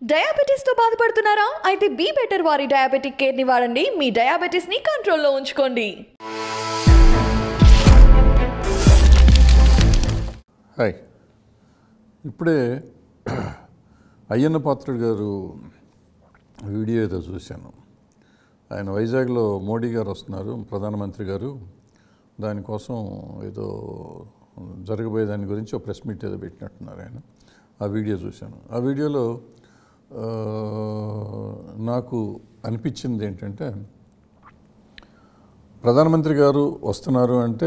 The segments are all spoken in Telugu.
డయాబెటీస్ తో బాధపడుతున్నారా అయితే బీ బెటర్ వారి డయాబెటిక్ కేర్ ని వాడండి మీ డయాబెటీస్ ని కంట్రోల్లో ఉంచుకోండి హాయ్ ఇప్పుడే అయ్యన్న పాత్రుడు గారు వీడియో ఏదో చూశాను ఆయన వైజాగ్లో మోడీ గారు వస్తున్నారు ప్రధానమంత్రి గారు దానికోసం ఏదో జరగబోయే దాని గురించి ఒక ప్రెస్ మీట్ ఏదో పెట్టినట్టున్నారు ఆయన ఆ వీడియో చూశాను ఆ వీడియోలో ఆ, నాకు అనిపించింది ఏంటంటే ప్రధానమంత్రి గారు వస్తున్నారు అంటే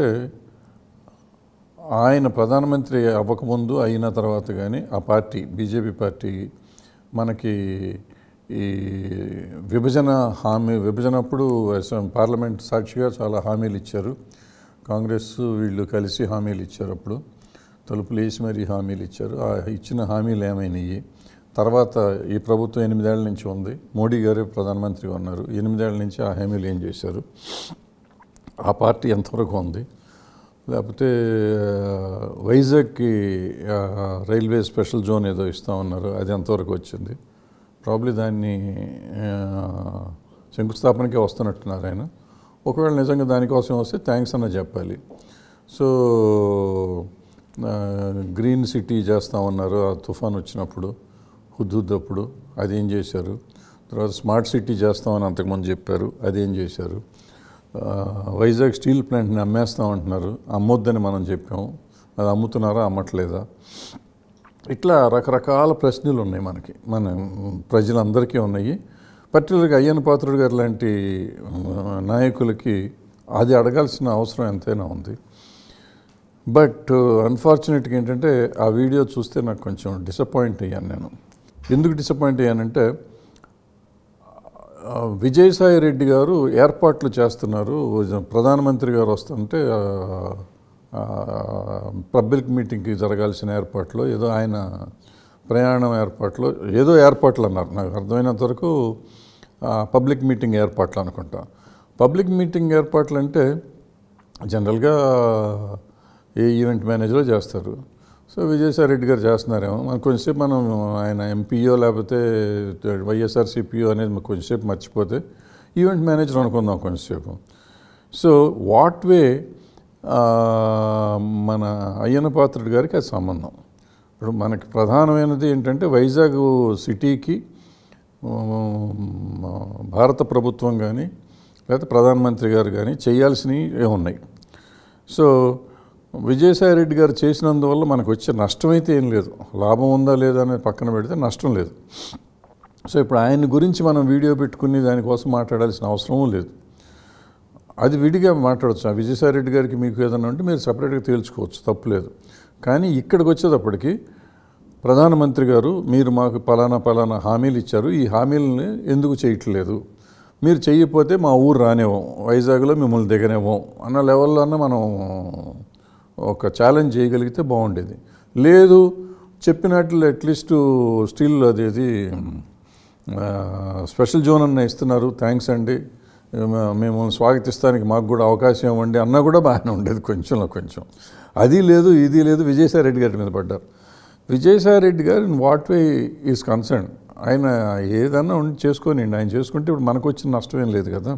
ఆయన ప్రధానమంత్రి అవ్వకముందు అయిన తర్వాత కానీ ఆ పార్టీ బీజేపీ పార్టీ మనకి ఈ విభజన హామీ విభజనప్పుడు అసెం- పార్లమెంట్ సాక్షిగా చాలా హామీలు ఇచ్చారు కాంగ్రెస్ వీళ్ళు కలిసి హామీలు ఇచ్చారు అప్పుడు తలుపులు వేసి మరీ హామీలు ఇచ్చారు ఆ ఇచ్చిన హామీలు ఏమైనాయి తర్వాత ఈ ప్రభుత్వం ఎనిమిదేళ్ల నుంచి ఉంది మోడీ గారే ప్రధానమంత్రిగా ఉన్నారు ఎనిమిదేళ్ల నుంచి ఆ హామీలు ఏం చేశారు ఆ పార్టీ ఎంతవరకు ఉంది లేకపోతే ఆ, వైజాగ్కి ఆ, రైల్వే స్పెషల్ జోన్ ఏదో ఇస్తా ఉన్నారు అది ఎంతవరకు వచ్చింది ప్రాబ్లీ దాన్ని ఆ, శంకుస్థాపనకే వస్తున్నట్టున్నారు ఆయన ఒకవేళ నిజంగా దానికోసం వస్తే థ్యాంక్స్ అన్న చెప్పాలి సో ఆ, గ్రీన్ సిటీ చేస్తామన్నారు ఆ తుఫాన్ వచ్చినప్పుడు హుద్హుద్ అప్పుడు అదేం చేశారు తర్వాత స్మార్ట్ సిటీ చేస్తామని అంతకుముందు చెప్పారు అదేం చేశారు ఆ, వైజాగ్ స్టీల్ ప్లాంట్ని అమ్మేస్తామంటున్నారు అమ్మొద్దని మనం చెప్పాము అది అమ్ముతున్నారా అమ్మట్లేదా ఇట్లా రకరకాల ప్రశ్నలు ఉన్నాయి మనకి మన ప్రజలందరికీ ఉన్నాయి పర్టికులర్గా అయ్యన్న పాత్రుడు గారు లాంటి ఆ, నాయకులకి అది అడగాల్సిన అవసరం ఎంతైనా ఉంది బట్ అన్ఫార్చునేట్గా ఏంటంటే ఆ వీడియో చూస్తే నాకు కొంచెం డిసప్పాయింట్ అయ్యాను నేను ఎందుకు డిసప్పాయింట్ అయ్యానంటే ఆ, విజయసాయి రెడ్డి గారు ఏర్పాట్లు చేస్తున్నారు ప్రధానమంత్రి గారు వస్తుంటే ఆ, ఆ, పబ్లిక్ మీటింగ్కి జరగాల్సిన ఏర్పాట్లు ఏదో ఆయన ప్రయాణం ఏర్పాట్లు ఏదో ఏర్పాట్లు అన్నారు నాకు అర్థమైనంత వరకు ఆ, పబ్లిక్ మీటింగ్ ఏర్పాట్లు అనుకుంటా పబ్లిక్ మీటింగ్ ఏర్పాట్లు అంటే జనరల్గా ఏ ఈవెంట్ మేనేజరో చేస్తారు సో విజయసాయి రెడ్డి గారు చేస్తున్నారేమో మనం కొంచెంసేపు మనం ఆయన ఎంపీఓ లేకపోతే వైఎస్ఆర్సీపీఓ అనేది మనకు కొంచెంసేపు మర్చిపోతే ఈవెంట్ మేనేజర్ అనుకుందాం కొంచెంసేపు సో వాట్ వే మన అయ్యన్న పాత్రుడు గారికి అది సంబంధం ఇప్పుడు మనకి ప్రధానమైనది ఏంటంటే వైజాగ్ సిటీకి ఉమ్, భారత ప్రభుత్వం కానీ లేకపోతే ప్రధానమంత్రి గారు కానీ చేయాల్సినవి ఏమున్నాయి సో విజయసాయి రెడ్డి గారు చేసినందువల్ల మనకు వచ్చే నష్టం అయితే ఏం లేదు లాభం ఉందా లేదా అనేది పక్కన పెడితే నష్టం లేదు సో ఇప్పుడు ఆయన గురించి మనం వీడియో పెట్టుకుని దానికోసం మాట్లాడాల్సిన అవసరం లేదు అది విడిగా మాట్లాడచ్చు ఆ విజయసాయి రెడ్డి గారికి మీకు ఏదైనా ఉంటే మీరు సపరేట్గా తేల్చుకోవచ్చు తప్పులేదు కానీ ఇక్కడికి వచ్చేటప్పటికి ప్రధానమంత్రి గారు మీరు మాకు పలానా పలానా హామీలు ఇచ్చారు ఈ హామీలని ఎందుకు చేయట్లేదు మీరు చేయకపోతే మా ఊరు రానివ్వం వైజాగ్లో మిమ్మల్ని దిగనివ్వం అన్న లెవెల్లో అన్న మనం ఒక ఛాలెంజ్ చేయగలిగితే బాగుండేది లేదు చెప్పినట్లు అట్లీస్ట్ స్టిల్ అదేది ఆ, స్పెషల్ జోన్ అన్న ఇస్తున్నారు థ్యాంక్స్ అండి మే- మేము స్వాగతిస్తానికి మాకు కూడా అవకాశం ఇవ్వండి అన్నా కూడా బాగానే ఉండేది కొంచెంలో కొంచెం అది లేదు ఇది లేదు విజయసాయి రెడ్డి గారి మీద పడ్డారు విజయసాయి రెడ్డి గారు in what way is concern ఆయన ఏదన్నా ఉండి చేసుకోని ఆయన చేసుకుంటే ఇప్పుడు మనకు వచ్చిన నష్టం ఏం లేదు కదా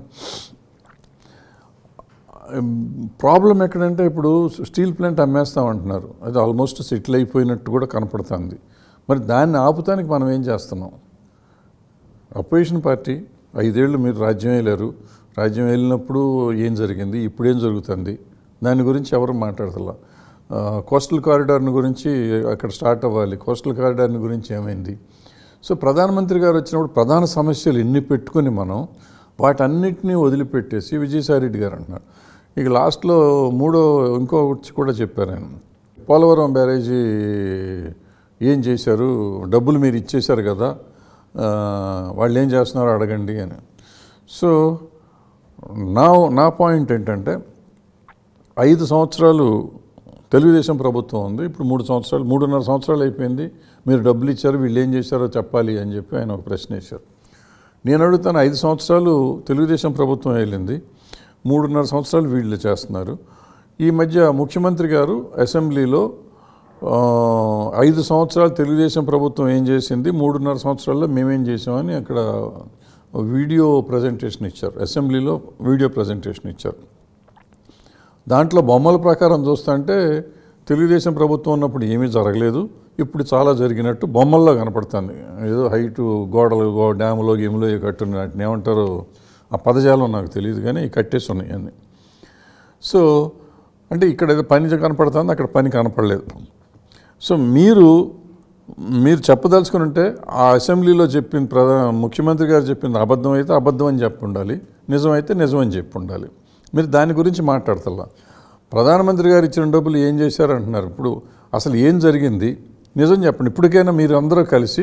ప్రాబ్లం ఎక్కడంటే ఇప్పుడు స్టీల్ ప్లాంట్ అమ్మేస్తామంటున్నారు అది ఆల్మోస్ట్ సెటిల్ అయిపోయినట్టు కూడా కనపడుతుంది మరి దాన్ని ఆపుతానికి మనం ఏం చేస్తున్నాం అపోజిషన్ పార్టీ ఐదేళ్ళు మీరు రాజ్యం వేయలేరు రాజ్యం వెళ్ళినప్పుడు ఏం జరిగింది ఇప్పుడు ఏం జరుగుతుంది దాని గురించి ఎవరు మాట్లాడతలా ఆ, కోస్టల్ కారిడార్ని గురించి అక్కడ స్టార్ట్ అవ్వాలి కోస్టల్ కారిడార్ని గురించి ఏమైంది సో ప్రధానమంత్రి గారు వచ్చినప్పుడు ప్రధాన సమస్యలు ఎన్ని పెట్టుకొని మనం వాటన్నిటినీ వదిలిపెట్టేసి విజయసాయి రెడ్డి గారు అంటున్నారు ఇక లాస్ట్లో మూడో ఇంకో కూడా చెప్పారు ఆయన పోలవరం బ్యారేజీ ఏం చేశారు డబ్బులు మీరు ఇచ్చేశారు కదా ఆ, వాళ్ళు ఏం చేస్తున్నారో అడగండి అని సో నా నా పాయింట్ ఏంటంటే ఐదు సంవత్సరాలు తెలుగుదేశం ప్రభుత్వం ఉంది ఇప్పుడు మూడు సంవత్సరాలు మూడున్నర సంవత్సరాలు అయిపోయింది మీరు డబ్బులు ఇచ్చారు వీళ్ళు ఏం చేశారో చెప్పాలి అని చెప్పి ఆయన ఒక ప్రశ్న వేశారు నేను అడుగుతాను ఐదు సంవత్సరాలు తెలుగుదేశం ప్రభుత్వం వెళ్ళింది మూడున్నర సంవత్సరాలు వీళ్ళు చేస్తున్నారు ఈ మధ్య ముఖ్యమంత్రి గారు అసెంబ్లీలో ఆ, ఐదు సంవత్సరాలు తెలుగుదేశం ప్రభుత్వం ఏం చేసింది మూడున్నర సంవత్సరాల్లో మేమేం చేసామని అక్కడ వీడియో ప్రజెంటేషన్ ఇచ్చారు అసెంబ్లీలో వీడియో ప్రజెంటేషన్ ఇచ్చారు దాంట్లో బొమ్మల ప్రకారం చూస్తుంటే తెలుగుదేశం ప్రభుత్వం ఉన్నప్పుడు ఏమీ జరగలేదు ఇప్పుడు చాలా జరిగినట్టు బొమ్మల్లో కనపడుతుంది ఏదో హైటు గోడలు గో డ్యాములో గేములో కట్టున్న వాటిని ఏమంటారో ఆ పదజాలం నాకు తెలియదు కానీ ఇవి కట్టేసి ఉన్నాయి అన్నీ సో అంటే ఇక్కడ ఏదో పని కనపడుతుంది అక్కడ పని కనపడలేదు సో మీరు మీరు చెప్పదలుచుకుని ఉంటే ఆ అసెంబ్లీలో చెప్పిన ప్రధాన ముఖ్యమంత్రి గారు చెప్పింది అబద్ధం అయితే అబద్ధం అని చెప్పి ఉండాలి నిజమైతే నిజం అని చెప్పి ఉండాలి మీరు దాని గురించి మాట్లాడతల్లా ప్రధానమంత్రి గారు ఇచ్చిన డబ్బులు ఏం చేశారు అంటున్నారు ఇప్పుడు అసలు ఏం జరిగింది నిజం చెప్పండి ఇప్పటికైనా మీరు అందరూ కలిసి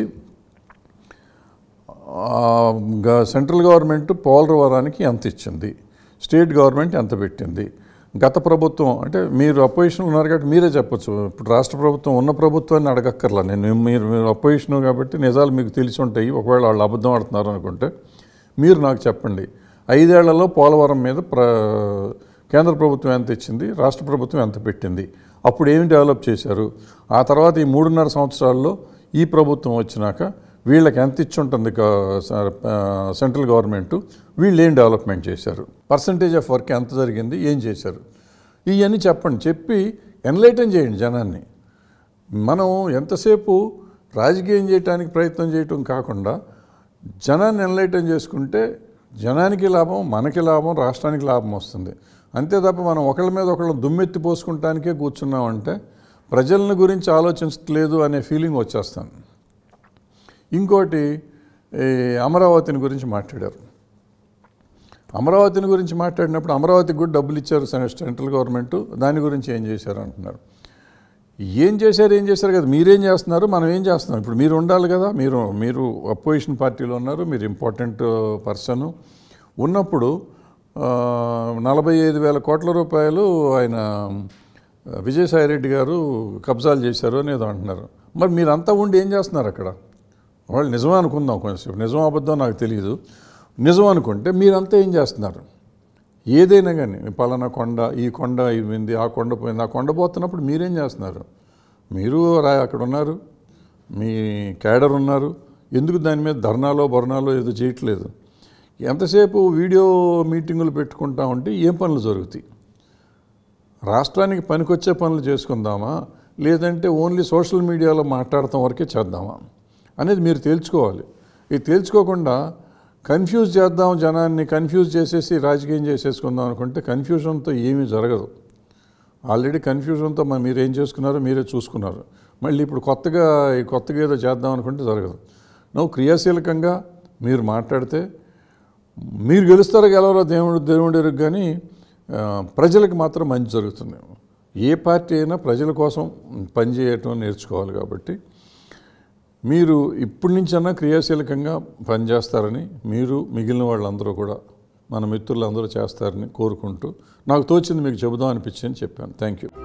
ఆ, గ- సెంట్రల్ గవర్నమెంట్ పోలవరానికి ఎంత ఇచ్చింది స్టేట్ గవర్నమెంట్ ఎంత పెట్టింది గత ప్రభుత్వం అంటే మీరు అపోజిషన్ ఉన్నారు కాబట్టి మీరే చెప్పొచ్చు ఇప్పుడు రాష్ట్ర ప్రభుత్వం ఉన్న ప్రభుత్వాన్ని అడగక్కర్లా నేను మీరు మీరు అపోజిషన్ కాబట్టి నిజాలు మీకు తెలిసి ఉంటాయి ఒకవేళ వాళ్ళు అబద్ధం ఆడుతున్నారు అనుకుంటే మీరు నాకు చెప్పండి ఐదేళ్లలో పోలవరం మీద ప్ర కేంద్ర ప్రభుత్వం ఎంత ఇచ్చింది రాష్ట్ర ప్రభుత్వం ఎంత పెట్టింది అప్పుడు ఏమి డెవలప్ చేశారు ఆ తర్వాత ఈ మూడున్నర సంవత్సరాల్లో ఈ ప్రభుత్వం వచ్చినాక వీళ్ళకి ఎంత ఇచ్చి ఉంటుంది గా- స- ఆ, సెంట్రల్ గవర్నమెంట్ వీళ్ళు ఏం డెవలప్మెంట్ చేశారు పర్సంటేజ్ ఆఫ్ వర్క్ ఎంత జరిగింది ఏం చేశారు ఇవన్నీ చెప్పండి చెప్పి ఎన్లైటన్ చేయండి జనాన్ని మనం ఎంతసేపు రాజకీయం చేయడానికి ప్రయత్నం చేయటం కాకుండా జనాన్ని ఎన్లైటన్ చేసుకుంటే జనానికి లాభం మనకి లాభం రాష్ట్రానికి లాభం వస్తుంది అంతే తప్ప మనం ఒకళ్ళ మీద ఒకళ్ళు దుమ్మెత్తి పోసుకుంటానికే కూర్చున్నామంటే ప్రజలను గురించి ఆలోచించట్లేదు అనే ఫీలింగ్ వచ్చేస్తాను ఇంకోటి ఈ అమరావతిని గురించి మాట్లాడారు అమరావతిని గురించి మాట్లాడినప్పుడు అమరావతికి కూడా డబ్బులు ఇచ్చారు సెం- సెంట్రల్ గవర్నమెంట్ దాని గురించి ఏం చేశారు అంటున్నారు ఏం చేశారు ఏం చేశారు కదా మీరేం చేస్తున్నారు మనం ఏం చేస్తున్నాం ఇప్పుడు మీరు ఉండాలి కదా మీరు మీరు అపోజిషన్ పార్టీలో ఉన్నారు మీరు ఇంపార్టెంట్ పర్సన్ ఉన్నప్పుడు ఆ, నలభై ఐదు వేల కోట్ల రూపాయలు ఆయన ఆ, విజయసాయి రెడ్డి గారు కబ్జాలు చేశారు అని ఏదో అంటున్నారు మరి మీరంతా ఉండి ఏం చేస్తున్నారు అక్కడ వాళ్ళు నిజమే అనుకుందాం కొంచెం నిజం అబద్ధం నాకు తెలియదు నిజం అనుకుంటే మీరంతా ఏం చేస్తున్నారు ఏదైనా కానీ పలానా కొండ ఈ కొండ ఇవింది ఆ కొండ పోయింది ఆ కొండ పోతున్నప్పుడు మీరేం చేస్తున్నారు మీరు రా అక్కడ ఉన్నారు మీ క్యాడర్ ఉన్నారు ఎందుకు దాని మీద ధర్నాలో బర్నాలో ఏదో చేయట్లేదు ఎంతసేపు వీడియో మీటింగులు పెట్టుకుంటా ఉంటే ఏం పనులు జరుగుతాయి రాష్ట్రానికి పనికొచ్చే పనులు చేసుకుందామా లేదంటే ఓన్లీ సోషల్ మీడియాలో మాట్లాడటం వరకే చేద్దామా అనేది మీరు తేల్చుకోవాలి ఇది తేల్చుకోకుండా కన్ఫ్యూజ్ చేద్దాం జనాన్ని కన్ఫ్యూజ్ చేసేసి రాజకీయం చేసేసుకుందాం అనుకుంటే కన్ఫ్యూజన్తో ఏమీ జరగదు ఆల్రెడీ కన్ఫ్యూజన్తో మరి మీరు ఏం చేసుకున్నారో మీరే చూసుకున్నారు మళ్ళీ ఇప్పుడు కొత్తగా ఈ కొత్తగా ఏదో చేద్దాం అనుకుంటే జరగదు నువ్వు క్రియాశీలకంగా మీరు మాట్లాడితే మీరు గెలుస్తారో గెలవరో దేవుడు దేవుడు ఎరుగు కానీ ఆ, ప్రజలకు మాత్రం మంచి జరుగుతుంది ఏ పార్టీ అయినా ప్రజల కోసం పనిచేయటం నేర్చుకోవాలి కాబట్టి మీరు ఇప్పటి నుంచైనా క్రియాశీలకంగా పనిచేస్తారని మీరు మిగిలిన వాళ్ళందరూ కూడా మన మిత్రులందరూ చేస్తారని కోరుకుంటూ నాకు తోచింది మీకు చెబుదాం అనిపించింది చెప్పాను థ్యాంక్ యూ